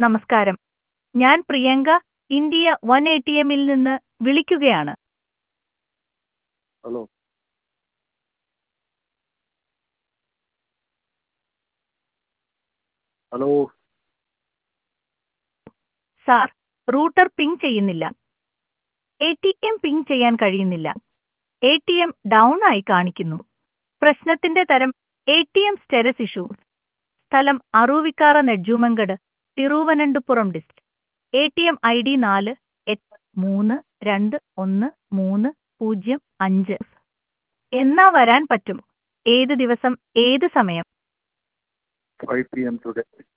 നമസ്കാരം ഞാൻ Priyanka India one A T എമ്മിൽ നിന്ന് വിളിക്കുകയാണ് hello hello sir router ping ചെയ്യുന്നില്ല എ ടി എം പിങ് ചെയ്യാൻ കഴിയുന്നില്ല എ ടി എം ഡൗൺ ആയി കാണിക്കുന്നു പ്രശ്നത്തിന്റെ തരം A T M status issue സ്ഥലം Aruvikkara Nedumangad Thiruvananthapuram district A T M I D നാല് എട്ട് മൂന്ന് രണ്ട് ഒന്ന് മൂന്ന് പൂജ്യം അഞ്ച് എന്നാ വരാൻ പറ്റും ഏത് ദിവസം ഏത് സമയം ഫൈവ് പി എം ടുഡേ